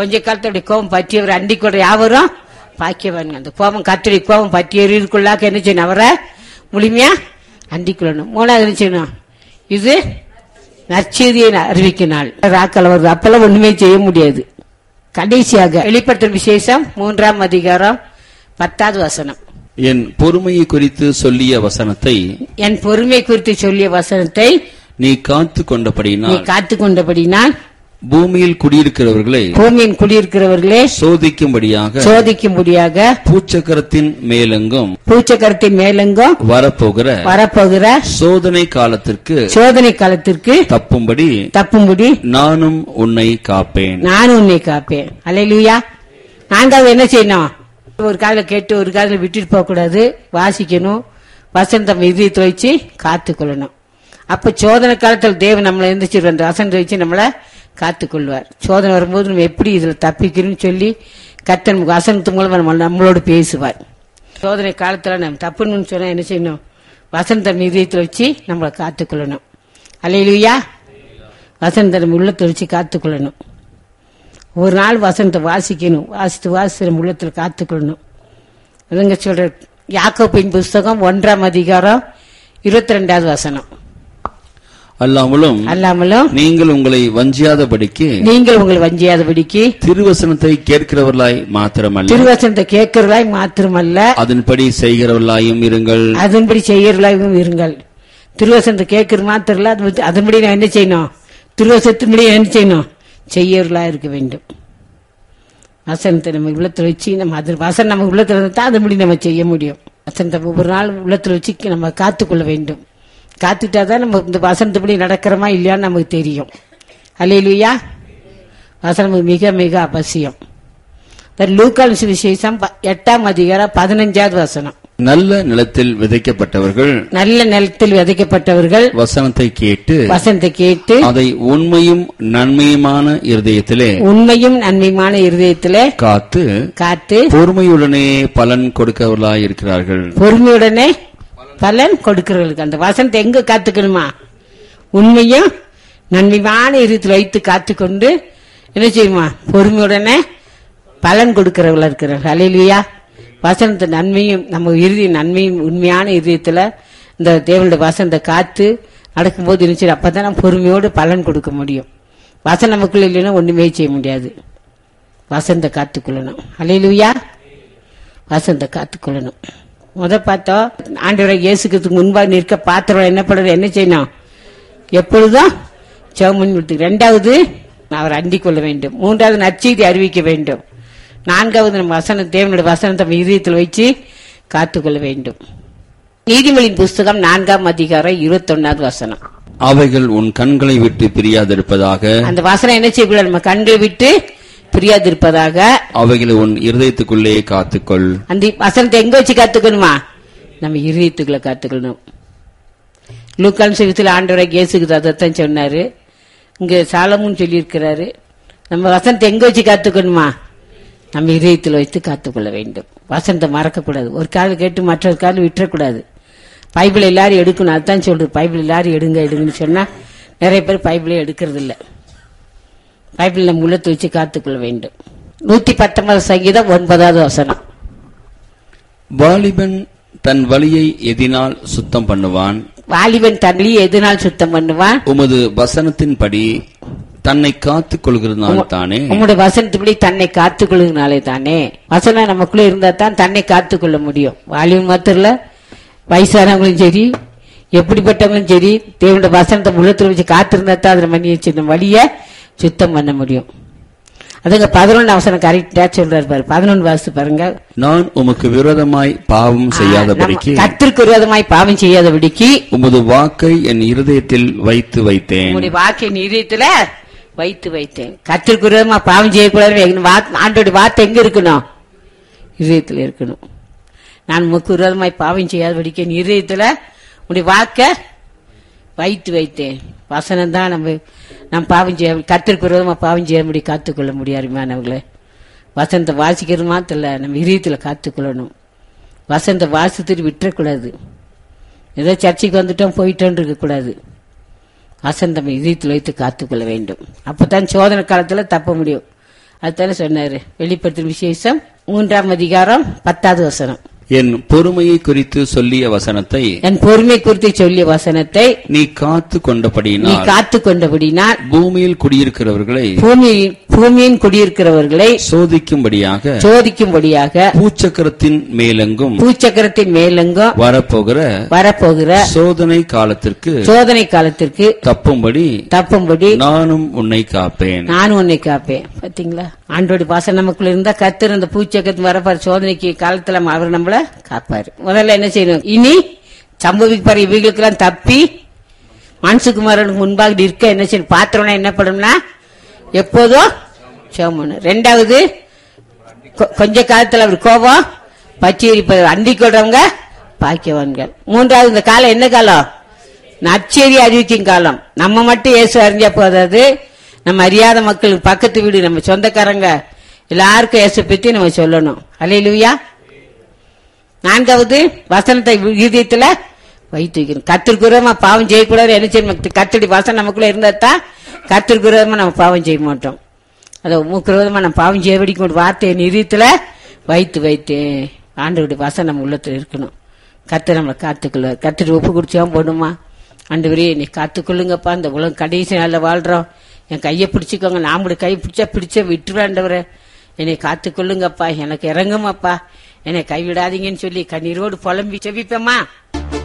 கொஞ்ச காலத்துடைய கோபம் பற்றியவர் அண்டிக்கூட யாவரும் பாக்கியவானுங்க அந்த கோபம் கத்தடி கோபம் பற்றி எறிவுக்குள்ளாக்க என்ன செய்யணும் அவரை முழுமையா அண்டிக்கொள்ளணும் மூணாவது என்ன செய்யணும் இது நற்செய்தியை அறிவிக்க நாள் ராக்கள் வருது அப்பெல்லாம் ஒண்ணுமே செய்ய முடியாது கடைசியாக வெளிப்படுத்தும் விசேஷம் மூன்றாம் அதிகாரம் பத்தாவது வசனம் என் பொறுமையை குறித்து சொல்லிய வசனத்தை என் பொறுமை குறித்து சொல்லிய வசனத்தை நீ காத்து நீ கொண்டபடியினால் காத்து கொண்டபடினால் பூமியில் குடியிருக்கிறவர்களை பூமியின் குடியிருக்கிறவர்களே சோதிக்கும்படியாக சோதிக்கும்படியாக பூச்சக்கரத்தின் மேலெங்கும் பூச்சக்கரத்தின் மேலெங்கும் வரப்போகிற வரப்போகிற சோதனை காலத்திற்கு சோதனை காலத்திற்கு தப்பும்படி தப்பும்படி நானும் உன்னை காப்பேன் நான் உன்னை காப்பேன் அல்லையா நான்காவது என்ன செய்யணும் ஒரு காதுல கேட்டு ஒரு காதுல விட்டுட்டு போக கூடாது வாசிக்கணும் வசந்தம் இதயத்தை வச்சு காத்துக்கொள்ளணும் அப்ப சோதனை காலத்தில் தேவன் நம்மளை எந்திரிச்சு அந்த வசனத்தை வச்சு நம்மளை காத்துக்கொள்வார் சோதனை வரும்போது நம்ம எப்படி இதுல தப்பிக்கிறோம்னு சொல்லத்து கத்தன் வசனத்து மூலமா நம்ம நம்மளோடு பேசுவார் சோதனை காலத்துல நம்ம தப்புன்னு சொன்னா என்ன செய்யணும் வசந்தம் இதயத்தில் வச்சு நம்மளை காத்துக்கொள்ளணும் அல்லையா வசந்தம் உள்ளத்தை வச்சு காத்துக்கொள்ளணும் ஒரு நாள் வசனத்தை வாசிக்கணும் வாசித்து வாசித்து நம்ம உள்ளத்தில் காத்துக்கொள்ளணும் அதுங்க சொல்ற யாக்கோப்பின் புஸ்தகம் ஒன்றாம் அதிகாரம் இருபத்தி ரெண்டாவது வசனம் அல்லாமலும் அல்லாமலும் நீங்கள் உங்களை வஞ்சியாதபடிக்கு நீங்கள் உங்களை வஞ்சியாதபடிக்கு திருவசனத்தை கேட்கிறவர்களாய் மாத்திரமல்ல திருவசனத்தை கேட்கிறவர்களாய் மாத்திரமல்ல அதன்படி செய்கிறவர்களாயும் இருங்கள் அதன்படி செய்யறவர்களாகவும் இருங்கள் திருவசனத்தை கேட்கிற மாத்திரம் இல்ல, அது வந்து அதன்படி நான் என்ன செய்யணும் திருவசனத்தின்படி என்ன செய்யணும் செய்யறவர்களா இருக்க வேண்டும் வசனத்தை நம்ம உள்ளத்துல வச்சு நம்ம அது வசனம் நம்ம உள்ளத்துல இருந்தா அதன்படி நம்ம செய்ய முடியும் வசனத்தை ஒவ்வொரு நாள் உள்ளத்துல வச்சு நம்ம காத்துக்கொள்ள வேண்டும் காத்துட்டாதான் நம்ம இந்த வசனத்துப்படி நடக்கிறோமா இல்லையான்னு நமக்கு தெரியும் அல்லையிலுயா வசனம் மிக மிக அவசியம் லூக்கால் விசேஷம் ப- எட்டாம் அதிகாரம் பதினஞ்சாவது வசனம் நல்ல நிலத்தில் விதைக்கப்பட்டவர்கள் நல்ல நிலத்தில் விதைக்கப்பட்டவர்கள் வசனத்தை கேட்டு வசனத்தை கேட்டு அதை உண்மையும் நன்மையுமான இருதயத்திலே உண்மையும் நன்மையுமான இருதயத்திலே காத்து காத்து பொறுமையுடனே பலன் கொடுக்கவர்களாய் இருக்கிறார்கள் பொறுமையுடனே பலன் கொடுக்கிறவர்களுக்கு அந்த வசனத்தை எங்க காத்துக்கணுமா உண்மையும் நன்மையான இருதயத்தில் வைத்து காத்துக்கொண்டு என்ன செய்யுமா பொறுமையுடனே பலன் கொடுக்கிறவர்களா இருக்கிறார்கள் அலையிலியா வசனத்தை நன்மையும் நம்ம இறுதி நன்மையும் உண்மையான இதயத்துல இந்த தேவனுடைய வசனத்தை காத்து நடக்கும்போது இருந்துச்சு அப்பதான் நம்ம பொறுமையோடு பலன் கொடுக்க முடியும் வசனம் நமக்குள்ள இல்லைன்னா ஒண்ணுமே செய்ய முடியாது வசந்த காத்துக்கொள்ளணும் அலையிலுயா வசந்த காத்துக்கொள்ளணும் முத பார்த்தோம் ஆண்டவரை இயேசுக்கு முன்பாக நிற்க பாத்திரம் என்ன பண்ணுறது என்ன செய்யணும் எப்பொழுதும் செவமன் விட்டு ரெண்டாவது அவர் அண்டிக் கொள்ள வேண்டும் மூன்றாவது நற்செய்தி அறிவிக்க வேண்டும் நான்காவது நம்ம வசனம் தேவனுடைய வசனத்தை நம்ம இதயத்தில் வச்சு காத்துக்கொள்ள வேண்டும் நீதிமொழியின் புஸ்தகம் நான்காம் அதிகாரம் இருபத்தொன்னாவது வசனம் அவைகள் உன் கண்களை விட்டு பிரியாதிருப்பதாக அந்த வசனம் என்ன செய்யக்கூடாது நம்ம கண்களை விட்டு பிரியாதிருப்பதாக அவைகளை உன் இருதயத்துக்குள்ளே காத்துக்கொள் அந்த வசனத்தை எங்க வச்சு காத்துக்கணுமா நம்ம இருதயத்துக்குள்ள காத்துக்கணும் லூக்கான் சிவத்தில் ஆண்டவரை இயேசுக்கு அதைத்தான் சொன்னாரு இங்க சாலமும் சொல்லியிருக்கிறாரு நம்ம வசனத்தை எங்க வச்சு காத்துக்கணுமா நம்ம இதயத்தில் வைத்து காத்துக்கொள்ள வேண்டும் வசனத்தை மறக்கக்கூடாது ஒரு கால் கேட்டு மற்றொரு கால் விட்டுறக்கூடாது பைபிள் எல்லாரும் எடுக்கணும் அதுதான் சொல்றது பைபிள் எல்லாரும் எடுங்க எடுங்கன்னு சொன்னா நிறைய பேர் பைபிளே எடுக்கிறது இல்ல பைபிள் நம்ம உள்ளத்தை வச்சு காத்துக்கொள்ள வேண்டும் நூத்தி பத்தொன்பது சங்கீதம் ஒன்பதாவது வசனம் வாலிபன் தன் வழியை எதினால் சுத்தம் பண்ணுவான் வாலிபன் தள்ளி எதனால் சுத்தம் பண்ணுவான் உமது வசனத்தின்படி தன்னை காத்துக் கொள்கிறதுனால தானே உங்களுடைய வசனத்துப்படி தன்னை காத்துக்கொள்ளுனாலே தானே வசனம் நமக்குள்ள இருந்தா தான் தன்னை காத்துக்கொள்ள முடியும் வாலிபன் மாத்திரம் இல்ல வயசானவங்களும் சரி எப்படிப்பட்டவங்களும் சரி தேவனுடைய வசனத்தை உள்ளத்துல வச்சு காத்திருந்தா தான் அதுல மணி வச்சு இந்த வழிய சுத்தம் பண்ண முடியும் அதுங்க பதினொன்று அவசரம் கரெக்டா சொல்றாரு பாரு பதினொன்று வாசு பாருங்க நான் உமக்கு விரோதமாய் பாவம் செய்யாதபடிக்கு கத்திற்கு விரோதமாய் பாவம் செய்யாதபடிக்கு உமது வாக்கை என் இருதயத்தில் வைத்து வைத்தேன் உங்களுடைய வாக்கை நீதியத்துல வைத்து வைத்தேன் கத்திற்கு விரோதமா பாவம் செய்யக்கூடாது எங்க வாக்- ஆண்டோட வார்த்தை எங்க இருக்கணும் இதயத்துல இருக்கணும் நான் உமக்கு விரோதமாய் பாவம் செய்யாதபடிக்கு என் இதயத்துல உடைய வாக்க வைத்து வைத்தேன் வசனம் தான் நம்ம நாம் பாவம் செய்ய கத்திற்கு விரோதமா பாவம் செய்ய முடியும் காத்துக்கொள்ள முடியாதுமானவங்களே வசனத்தை வாசிக்கிறது மாத்திரம் இல்ல நம்ம இதயத்துல காத்துக்கொள்ளணும் வசனத்தை வாசித்துட்டு விட்டுறக்கூடாது ஏதோ சர்ச்சைக்கு வந்துட்டோம் போயிட்டோன்னு இருக்கக்கூடாது வசந்தம் இதயத்தில் வைத்து காத்துக்கொள்ள வேண்டும் அப்பதான் சோதனை காலத்துல தப்ப முடியும் அதுதானே சொன்னாரு வெளிப்படுத்தும் விசேஷம் மூன்றாம் அதிகாரம் பத்தாவது வசனம் என் பொறுமையை குறித்து சொல்லிய வசனத்தை என் பொறுமை குறித்து சொல்லிய வசனத்தை நீ காத்து நீ கொண்டபடியினால் காத்து கொண்டபடினால் பூமியில் குடியிருக்கிறவர்களை பூமி பூமியின் குடியிருக்கிறவர்களை சோதிக்கும்படியாக சோதிக்கும்படியாக பூச்சக்கரத்தின் மேலெங்கும் பூச்சக்கரத்தின் மேலெங்கும் வரப்போகிற வரப்போகிற சோதனை காலத்திற்கு சோதனை காலத்திற்கு தப்பும்படி தப்பும்படி நானும் உன்னை காப்பேன் நானும் உன்னை காப்பேன் பாத்தீங்களா ஆண்டோடி பாசம் நமக்குள்ள இருந்தா கத்தர் அந்த பூச்சக்கத்து வரப்பாரு சோதனைக்கு காலத்துல அவர் நம்மள காப்பாரு முதல்ல என்ன செய்யணும் இனி சம்பவிப்பாரு இவைகளுக்கெல்லாம் தப்பி மனசுக்குமாரனுக்கு முன்பாக நிற்க என்ன செய்யணும் பாத்திரம்னா என்ன பண்ணும்னா எப்போதும் சோமணும் ரெண்டாவது கொ- கொஞ்ச காலத்துல அவர் கோபம் பச்சை எரிப்பது அண்டி கொள்றவங்க பாக்கியவான்கள் மூன்றாவது இந்த காலம் என்ன காலம் நற்செய்தி அறிவிக்கும் காலம் நம்ம மட்டும் இயேசு அறிஞ்சா போதாது நம்ம அறியாத மக்களுக்கு பக்கத்து வீடு நம்ம சொந்தக்காரங்க எல்லாருக்கும் இயேசு பத்தி நம்ம சொல்லணும் அலையிலுயா நான்காவது வசனத்தை இதயத்துல வைத்து வைக்கணும் கத்திற்குறமா பாவம் செய்யக்கூடாது என்ன செய்யணும் கத்தடி வசனம் நமக்குள்ள இருந்தா தான் கத்திற்குறமா நம்ம பாவம் செய்ய மாட்டோம் அதை மூக்குறதமா நம்ம பாவம் செய்ய வெடிக்கும் ஒரு வார்த்தையை நிறுத்தல வைத்து வைத்து ஆண்டவருடைய வசனம் நம்ம உள்ளத்துல இருக்கணும் கத்து நம்மளை காத்துக்கொள்ள கத்துட்டு ஒப்பு குடிச்சாவும் போடுமா ஆண்டவரே நீ காத்துக்கொள்ளுங்கப்பா இந்த உலகம் கடைசி நாளில் வாழ்றோம் என் கையை பிடிச்சிக்கோங்க நாமளுடைய கை பிடிச்சா பிடிச்ச விட்டுறாண்டவரே என்னை காத்துக்கொள்ளுங்கப்பா எனக்கு இறங்குமாப்பா என்னை கைவிடாதீங்கன்னு சொல்லி கண்ணீரோடு புலம்பி செவிப்பேம்மா